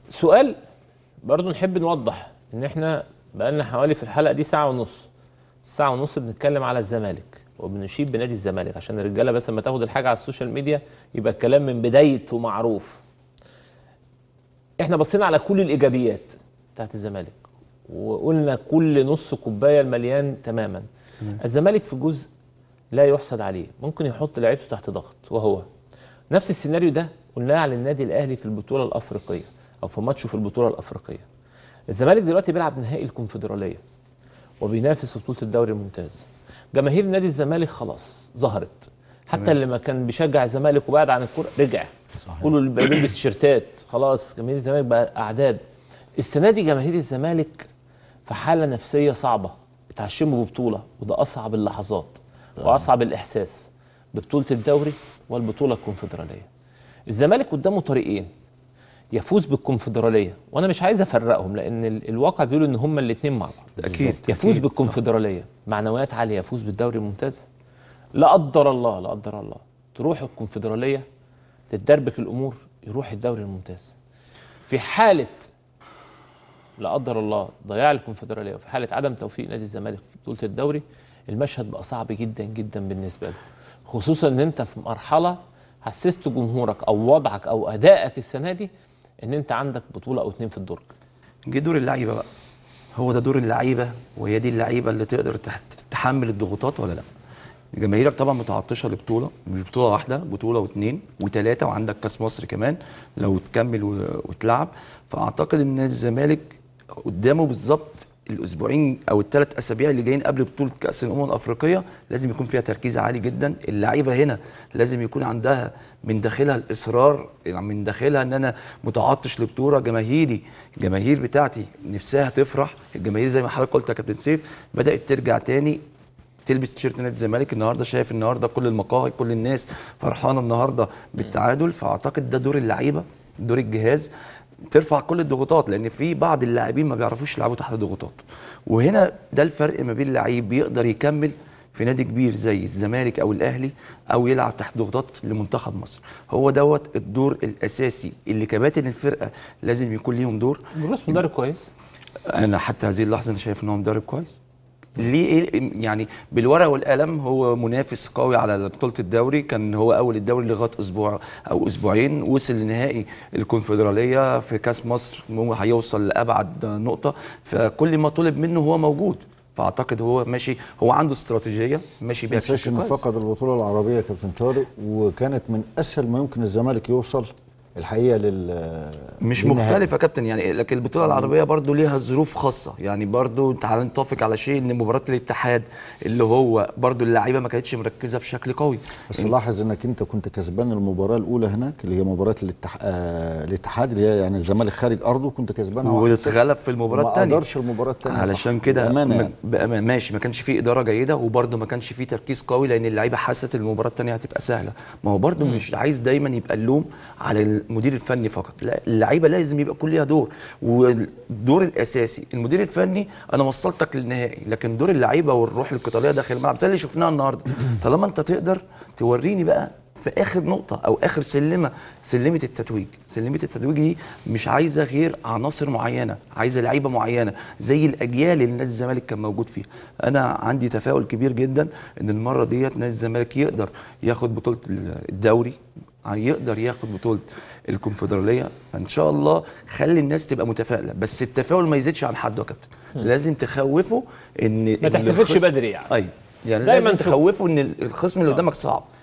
سؤال برضو نحب نوضح ان احنا بقالنا حوالي في الحلقه دي ساعه ونص ساعه ونص بنتكلم على الزمالك وبنشيد بنادي الزمالك عشان الرجاله بس لما تاخد الحاجه على السوشيال ميديا يبقى الكلام من بدايته معروف احنا بصينا على كل الايجابيات بتاعت الزمالك وقلنا كل نص كوبايه المليان تماما الزمالك في جزء لا يحسد عليه ممكن يحط لعيبته تحت ضغط وهو نفس السيناريو ده قلناه على النادي الاهلي في البطوله الافريقيه او في ماتشه في البطوله الافريقيه الزمالك دلوقتي بيلعب نهائي الكونفدراليه وبينافس في بطوله الدوري الممتاز جماهير نادي الزمالك خلاص ظهرت حتى اللي ما كان بيشجع الزمالك وبعد عن الكوره رجع صحيح. كله اللي بقى بيلبس تيشيرتات خلاص جماهير الزمالك بقى اعداد السنه دي جماهير الزمالك في حاله نفسيه صعبه اتعشموا ببطوله وده اصعب اللحظات واصعب الاحساس ببطوله الدوري والبطوله الكونفدراليه الزمالك قدامه طريقين يفوز بالكونفدراليه وانا مش عايز افرقهم لان الواقع بيقول ان هما الاثنين مع بعض اكيد يفوز أكيد. بالكونفدراليه معنويات عاليه يفوز بالدوري الممتاز لا قدر الله لا قدر الله تروح الكونفدراليه تتدربك الامور يروح الدوري الممتاز في حاله لا قدر الله ضياع الكونفدراليه وفي حاله عدم توفيق نادي الزمالك في بطوله الدوري المشهد بقى صعب جدا جدا بالنسبه له خصوصا ان انت في مرحله حسست جمهورك او وضعك او ادائك السنه دي ان انت عندك بطوله او اتنين في الدرج جه دور اللعيبه بقى هو ده دور اللعيبه وهي دي اللعيبه اللي تقدر تحمل الضغوطات ولا لا جماهيرك طبعا متعطشه لبطوله مش بطوله واحده بطوله واثنين وثلاثه وعندك كاس مصر كمان لو تكمل وتلعب فاعتقد ان الزمالك قدامه بالظبط الاسبوعين او الثلاث اسابيع اللي جايين قبل بطوله كاس الامم الافريقيه لازم يكون فيها تركيز عالي جدا اللعيبه هنا لازم يكون عندها من داخلها الاصرار يعني من داخلها ان انا متعطش لبطوله جماهيري الجماهير بتاعتي نفسها تفرح الجماهير زي ما حضرتك قلت يا كابتن سيف بدات ترجع تاني تلبس تيشيرت نادي الزمالك النهارده شايف النهارده كل المقاهي كل الناس فرحانه النهارده بالتعادل فاعتقد ده دور اللعيبه دور الجهاز ترفع كل الضغوطات لان في بعض اللاعبين ما بيعرفوش يلعبوا تحت ضغوطات وهنا ده الفرق ما بين لعيب بيقدر يكمل في نادي كبير زي الزمالك او الاهلي او يلعب تحت ضغوطات لمنتخب مصر هو دوت الدور الاساسي اللي كباتن الفرقه لازم يكون ليهم دور بروس مدرب كويس انا حتى هذه اللحظه انا شايف ان هو مدرب كويس ليه إيه يعني بالورقه والقلم هو منافس قوي على بطوله الدوري كان هو اول الدوري لغايه اسبوع او اسبوعين وصل لنهائي الكونفدراليه في كاس مصر هو هيوصل لابعد نقطه فكل ما طلب منه هو موجود فاعتقد هو ماشي هو عنده استراتيجيه ماشي بيها بشكل كويس فقد البطوله العربيه كابتن طارق وكانت من اسهل ما يمكن الزمالك يوصل الحقيقه لل مش مختلف يا كابتن يعني لكن البطوله العربيه برضو ليها ظروف خاصه يعني برضو تعال نتفق على شيء ان مباراه الاتحاد اللي هو برضو اللعيبه ما كانتش مركزه بشكل قوي بس يعني لاحظ انك انت كنت كسبان المباراه الاولى هناك اللي هي مباراه الاتح... آه... الاتحاد اللي هي يعني الزمالك خارج ارضه كنت كسبان واتغلب في المباراه الثانيه ما قدرش المباراه الثانيه علشان كده بأمانة يعني. ماشي ما كانش في اداره جيده وبرضو ما كانش في تركيز قوي لان اللعيبه حست المباراه الثانيه هتبقى سهله ما هو برضو مش عايز دايما يبقى اللوم على المدير الفني فقط فقط لا اللعيبه لازم يبقى يكون ليها دور والدور الاساسي المدير الفني انا وصلتك للنهائي لكن دور اللعيبه والروح القتاليه داخل الملعب زي اللي شفناها النهارده طالما انت تقدر توريني بقى في اخر نقطه او اخر سلمه سلمه التتويج سلمه التتويج دي مش عايزه غير عناصر معينه عايزه لعيبه معينه زي الاجيال اللي نادي الزمالك كان موجود فيها انا عندي تفاؤل كبير جدا ان المره ديت نادي الزمالك يقدر ياخد بطوله الدوري يقدر ياخد بطوله الكونفدراليه فان شاء الله خلي الناس تبقى متفائله بس التفاؤل ما يزيدش عن حده يا كابتن لازم تخوفه ان ما تحتفلش بدري يعني ايوه يعني دايما لازم تخوفه ان الخصم اللي قدامك صعب